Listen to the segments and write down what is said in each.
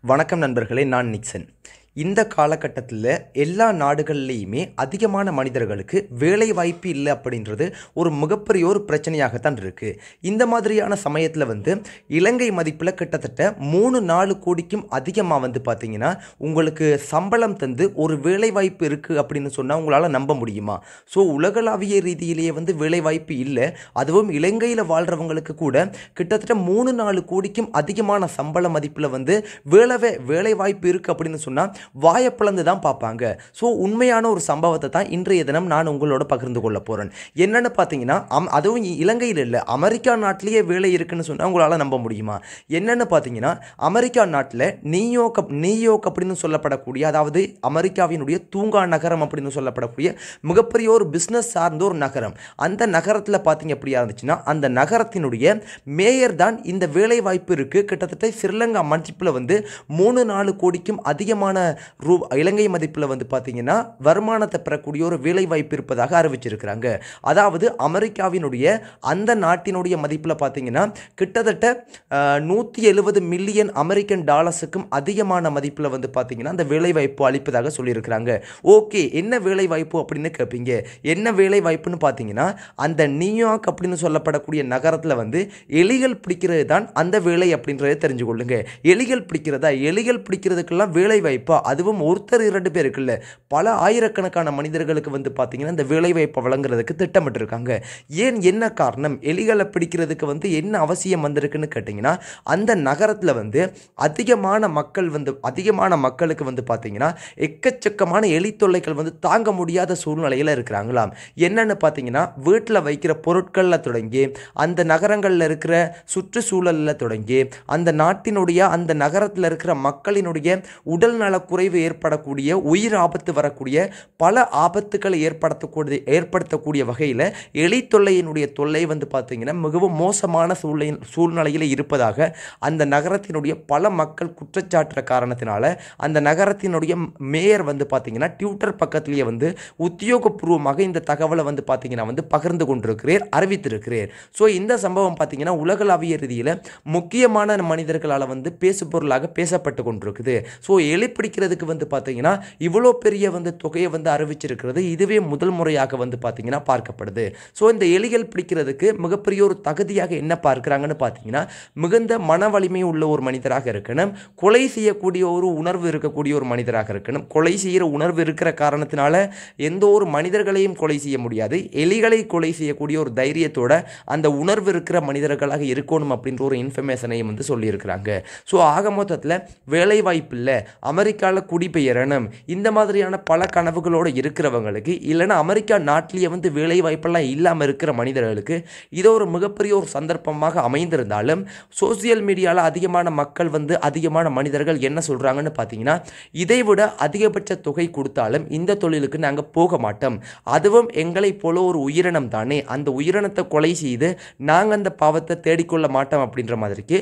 வணக்கம் நண்பர்களே நான் நிக்சன் இந்த காலகட்டத்தில் எல்லா நாடுகள்லேயுமே அதிகமான மனிதர்களுக்கு வேலை வாய்ப்பு இல்லை அப்படின்றது ஒரு மிகப்பெரிய ஒரு பிரச்சனையாகத்தான் இருக்குது இந்த மாதிரியான சமயத்தில் வந்து இலங்கை மதிப்பில் கிட்டத்தட்ட மூணு நாலு கோடிக்கும் அதிகமாக வந்து பார்த்தீங்கன்னா உங்களுக்கு சம்பளம் தந்து ஒரு வேலை வாய்ப்பு இருக்குது அப்படின்னு சொன்னால் உங்களால் நம்ப முடியுமா ஸோ உலகளாவிய ரீதியிலேயே வந்து வேலை வாய்ப்பு இல்லை அதுவும் இலங்கையில் வாழ்கிறவங்களுக்கு கூட கிட்டத்தட்ட மூணு நாலு கோடிக்கும் அதிகமான சம்பள மதிப்பில் வந்து வேலை வேலை வாய்ப்பு இருக்குது அப்படின்னு சொன்னால் வாயை பிளந்து தான் பார்ப்பாங்க ஸோ உண்மையான ஒரு சம்பவத்தை தான் இன்றைய தினம் நான் உங்களோட பகிர்ந்து கொள்ள போகிறேன் என்னென்னு பார்த்தீங்கன்னா அம் அதுவும் இ- இலங்கையில் இல்லை அமெரிக்கா நாட்டிலேயே வேலை இருக்குன்னு சொன்னால் உங்களால் நம்ப முடியுமா என்னென்னு பார்த்தீங்கன்னா அமெரிக்கா நாட்டில் நியூயோர்க் அப்- நியூயோர்க் அப்படின்னு சொல்லப்படக்கூடிய அதாவது அமெரிக்காவினுடைய தூங்கா நகரம் அப்படின்னு சொல்லப்படக்கூடிய மிகப்பெரிய ஒரு பிஸ்னஸ் சார்ந்த ஒரு நகரம் அந்த நகரத்தில் பார்த்தீங்க எப்படியா இருந்துச்சுன்னா அந்த நகரத்தினுடைய மேயர் தான் இந்த வேலை வாய்ப்பு இருக்குது கிட்டத்தட்ட ஸ்ரீலங்கா மதிப்பில் வந்து மூணு நாலு கோடிக்கும் அதிகமான ரூ இலங்கை மதிப்பில் வந்து பார்த்தீங்கன்னா வருமானத்தை பெறக்கூடிய ஒரு வேலை வாய்ப்பு இருப்பதாக அறிவிச்சிருக்கிறாங்க அதாவது அமெரிக்காவினுடைய அந்த நாட்டினுடைய மதிப்பில் பார்த்தீங்கன்னா கிட்டத்தட்ட நூற்றி எழுபது மில்லியன் அமெரிக்கன் டாலர்ஸுக்கும் அதிகமான மதிப்பில் வந்து பார்த்தீங்கன்னா அந்த வேலை வாய்ப்பு அளிப்பதாக சொல்லியிருக்கிறாங்க ஓகே என்ன வேலை வாய்ப்பு அப்படின்னு கேட்பீங்க என்ன வேலை வாய்ப்புன்னு பார்த்தீங்கன்னா அந்த நியூயார்க் அப்படின்னு சொல்லப்படக்கூடிய நகரத்தில் வந்து எலிகள் பிடிக்கிறது தான் அந்த வேலை அப்படின்றத தெரிஞ்சு கொள்ளுங்க எலிகள் பிடிக்கிறதா எலிகள் பிடிக்கிறதுக்கெல்லாம் வேலை வாய்ப்பா அதுவும் ஒருத்தர் இரண்டு பேருக்கு இல்லை பல ஆயிரக்கணக்கான மனிதர்களுக்கு வந்து பார்த்தீங்கன்னா இந்த வேலை வாய்ப்பை வழங்குறதுக்கு திட்டமிட்டிருக்காங்க ஏன் என்ன காரணம் எலிகளை பிடிக்கிறதுக்கு வந்து என்ன அவசியம் வந்திருக்குன்னு கேட்டிங்கன்னா அந்த நகரத்தில் வந்து அதிகமான மக்கள் வந்து அதிகமான மக்களுக்கு வந்து பார்த்தீங்கன்னா எக்கச்சக்கமான எலி தொல்லைகள் வந்து தாங்க முடியாத சூழ்நிலையில் இருக்கிறாங்களாம் என்னன்னு பார்த்தீங்கன்னா வீட்டில் வைக்கிற பொருட்களில் தொடங்கி அந்த நகரங்களில் இருக்கிற சுற்றுச்சூழலில் தொடங்கி அந்த நாட்டினுடைய அந்த நகரத்தில் இருக்கிற மக்களினுடைய உடல் நலக்குறைவு ஏற்படக்கூடிய உயிர் ஆபத்து வரக்கூடிய பல ஆபத்துக்களை ஏற்படுத்தக்கூடிய ஏற்படுத்தக்கூடிய வகையில் எலி தொல்லையினுடைய தொல்லை வந்து பார்த்தீங்கன்னா மிகவும் மோசமான சூழ்நிலை சூழ்நிலையில் இருப்பதாக அந்த நகரத்தினுடைய பல மக்கள் குற்றச்சாட்டுற காரணத்தினால அந்த நகரத்தினுடைய மேயர் வந்து பார்த்தீங்கன்னா ட்விட்டர் பக்கத்திலேயே வந்து உத்தியோகபூர்வமாக இந்த தகவலை வந்து பார்த்தீங்கன்னா வந்து பகிர்ந்து கொண்டிருக்கிறேன் அறிவித்திருக்கிறேன் ஸோ இந்த சம்பவம் பார்த்தீங்கன்னா உலகளாவிய ரீதியில் முக்கியமான மனிதர்களால் வந்து பேசு பொருளாக பேசப்பட்டு கொண்டிருக்குது ஸோ எலி பிடிக்கிறதுக்கு வந்து பார்த்தீங்கன்னா இவ்வளோ பெரிய வந்து தொகையை வந்து அறிவிச்சிருக்கிறது இதுவே முதல் முறையாக வந்து பார்த்தீங்கன்னா பார்க்கப்படுது ஸோ இந்த எலிகள் பிடிக்கிறதுக்கு மிகப்பெரிய ஒரு தகுதியாக என்ன பார்க்குறாங்கன்னு பார்த்தீங்கன்னா மிகுந்த மன வலிமை உள்ள ஒரு மனிதராக இருக்கணும் கொலை செய்யக்கூடிய ஒரு உணர்வு இருக்கக்கூடிய ஒரு மனிதராக இருக்கணும் கொலை செய்கிற உணர்வு இருக்கிற காரணத்தினால எந்த ஒரு மனிதர்களையும் கொலை செய்ய முடியாது எலிகளை கொலை செய்யக்கூடிய ஒரு தைரியத்தோட அந்த உணர்வு இருக்கிற மனிதர்களாக இருக்கணும் அப்படின்ற ஒரு இன்ஃபர்மேஷனையும் வந்து சொல்லியிருக்கிறாங்க ஸோ ஆக மொத்தத்தில் வேலை வாய்ப்பு இல்லை அமெரிக்காவில் குடிபெயரணும் இந்த மாதிரியான பல கனவுகளோடு இருக்கிறவங்களுக்கு இல்லைன்னா அமெரிக்கா நாட்டிலேயே வந்து வேலை வாய்ப்பெல்லாம் இல்லாமல் இருக்கிற மனிதர்களுக்கு இது ஒரு மிகப்பெரிய ஒரு சந்தர்ப்பமாக அமைந்திருந்தாலும் சோசியல் மீடியாவில் அதிகமான மக்கள் வந்து அதிகமான மனிதர்கள் என்ன சொல்கிறாங்கன்னு பார்த்தீங்கன்னா இதை விட அதிகபட்ச தொகை கொடுத்தாலும் இந்த தொழிலுக்கு நாங்கள் போக மாட்டோம் அதுவும் எங்களைப் போல ஒரு உயிரினம் தானே அந்த உயிரினத்தை கொலை செய்து நாங்கள் அந்த பாவத்தை தேடிக்கொள்ள மாட்டோம் அப்படின்ற மாதிரிக்கு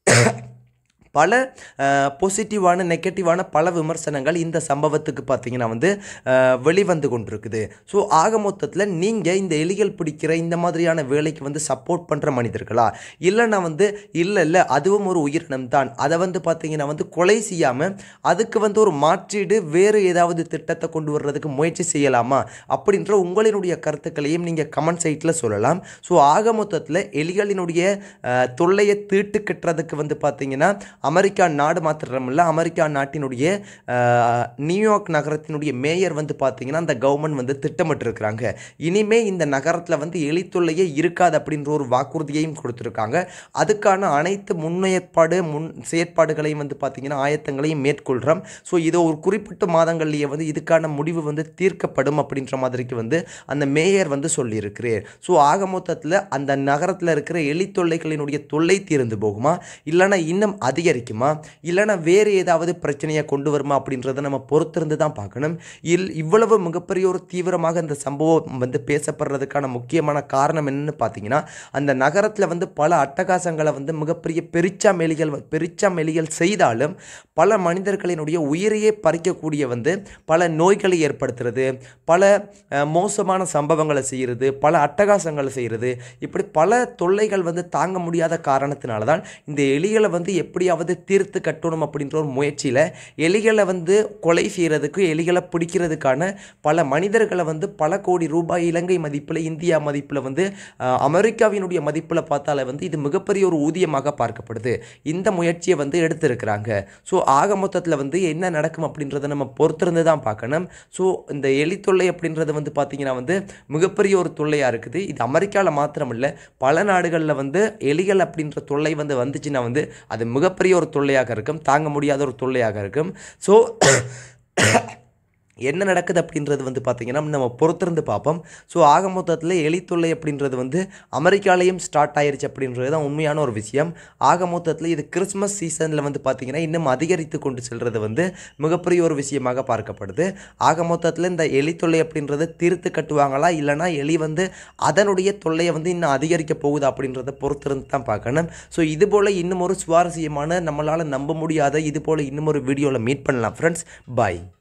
பல பாசிட்டிவான நெகட்டிவான பல விமர்சனங்கள் இந்த சம்பவத்துக்கு பார்த்தீங்கன்னா வந்து அஹ், வெளிவந்து கொண்டிருக்குது ஸோ ஆக மொத்தத்தில் நீங்கள் இந்த எலிகள் பிடிக்கிற இந்த மாதிரியான வேலைக்கு வந்து சப்போர்ட் பண்ணுற மனிதர்களா இல்லைன்னா வந்து இல்லை இல்லை அதுவும் ஒரு உயிரினம் தான் அதை வந்து பார்த்தீங்கன்னா வந்து கொலை செய்யாமல் அதுக்கு வந்து ஒரு மாற்றீடு வேறு ஏதாவது திட்டத்தை கொண்டு வர்றதுக்கு முயற்சி செய்யலாமா அப்படின்ற உங்களினுடைய கருத்துக்களையும் நீங்கள் கமெண்ட் சைட்டில் சொல்லலாம் ஸோ ஆக மொத்தத்தில் எலிகளினுடைய அஹ், தொல்லையை தீட்டு கட்டுறதுக்கு வந்து பார்த்தீங்கன்னா அமெரிக்கா நாடு மாத்திரமில்ல அமெரிக்கா நாட்டினுடைய அஹ், நியூயார்க் நகரத்தினுடைய மேயர் வந்து பார்த்தீங்கன்னா அந்த கவர்மெண்ட் வந்து திட்டமிட்டிருக்கிறாங்க இனிமே இந்த நகரத்தில் வந்து எலி தொல்லையே இருக்காது அப்படின்ற ஒரு வாக்குறுதியையும் கொடுத்துருக்காங்க அதுக்கான அனைத்து முன்னேற்பாடு முன் செயற்பாடுகளையும் வந்து பார்த்தீங்கன்னா ஆயத்தங்களையும் மேற்கொள்கிறோம் ஸோ இதோ ஒரு குறிப்பிட்ட மாதங்கள்லேயே வந்து இதுக்கான முடிவு வந்து தீர்க்கப்படும் அப்படின்ற மாதிரிக்கு வந்து அந்த மேயர் வந்து சொல்லியிருக்கிறார் ஸோ ஆக மொத்தத்தில் அந்த நகரத்தில் இருக்கிற எலி தொல்லைகளினுடைய தொல்லை தீர்ந்து போகுமா இல்லைன்னா இன்னும் அதிகரிக்குமா இல்லைன்னா வேறு ஏதாவது பிரச்சனையை கொண்டு வருமா அப்படின்றத நம்ம பொறுத்திருந்து தான் பார்க்கணும் இல் இவ்வளவு மிகப்பெரிய ஒரு தீவிரமாக இந்த சம்பவம் வந்து பேசப்படுறதுக்கான முக்கியமான காரணம் என்னன்னு பார்த்தீங்கன்னா அந்த நகரத்தில் வந்து பல அட்டகாசங்களை வந்து மிகப்பெரிய பெருச்சா மெலிகள் பெருச்சா மெலிகள் செய்தாலும் பல மனிதர்களினுடைய உயிரையே பறிக்கக்கூடிய வந்து பல நோய்களை ஏற்படுத்துறது பல அஹ், மோசமான சம்பவங்களை செய்கிறது பல அட்டகாசங்களை செய்கிறது இப்படி பல தொல்லைகள் வந்து தாங்க முடியாத காரணத்தினால தான் இந்த எலிகளை வந்து எப்படியாவது எப்படியாவது தீர்த்து கட்டணும் அப்படின்ற ஒரு முயற்சியில் எலிகளை வந்து கொலை செய்கிறதுக்கு எலிகளை பிடிக்கிறதுக்கான பல மனிதர்களை வந்து பல கோடி ரூபாய் இலங்கை மதிப்பில் இந்தியா மதிப்பில் வந்து அஹ், அமெரிக்காவினுடைய மதிப்பில் பார்த்தாலே வந்து இது மிகப்பெரிய ஒரு ஊதியமாக பார்க்கப்படுது இந்த முயற்சியை வந்து எடுத்திருக்கிறாங்க ஸோ ஆக மொத்தத்தில் வந்து என்ன நடக்கும் அப்படின்றத நம்ம பொறுத்திருந்து தான் பார்க்கணும் ஸோ இந்த எலி தொல்லை அப்படின்றது வந்து பார்த்திங்கன்னா வந்து மிகப்பெரிய ஒரு தொல்லையாக இருக்குது இது அமெரிக்காவில் மாத்திரமில்லை பல நாடுகளில் வந்து எலிகள் அப்படின்ற தொல்லை வந்து வந்துச்சுன்னா வந்து அது மிகப்பெரிய ஒரு தொல்லையாக இருக்கும் தாங்க முடியாத ஒரு தொல்லையாக இருக்கும் ஸோ என்ன நடக்குது அப்படின்றது வந்து பார்த்திங்கன்னா நம்ம பொறுத்திருந்து பார்ப்போம் ஸோ ஆக மொத்தத்தில் எலி தொல்லை அப்படின்றது வந்து அமெரிக்காலையும் ஸ்டார்ட் ஆயிருச்சு அப்படின்றது தான் உண்மையான ஒரு விஷயம் ஆக மொத்தத்தில் இது கிறிஸ்மஸ் சீசனில் வந்து பார்த்திங்கன்னா இன்னும் அதிகரித்து கொண்டு செல்வது வந்து மிகப்பெரிய ஒரு விஷயமாக பார்க்கப்படுது ஆக மொத்தத்தில் இந்த எலி தொல்லை அப்படின்றத தீர்த்து கட்டுவாங்களா இல்லைனா எலி வந்து அதனுடைய தொல்லையை வந்து இன்னும் அதிகரிக்க போகுது அப்படின்றத பொறுத்திருந்து தான் பார்க்கணும் ஸோ இது போல் இன்னும் ஒரு சுவாரஸ்யமான நம்மளால் நம்ப முடியாத இது போல் இன்னும் ஒரு வீடியோவில் மீட் பண்ணலாம் ஃப்ரெண்ட்ஸ் பாய்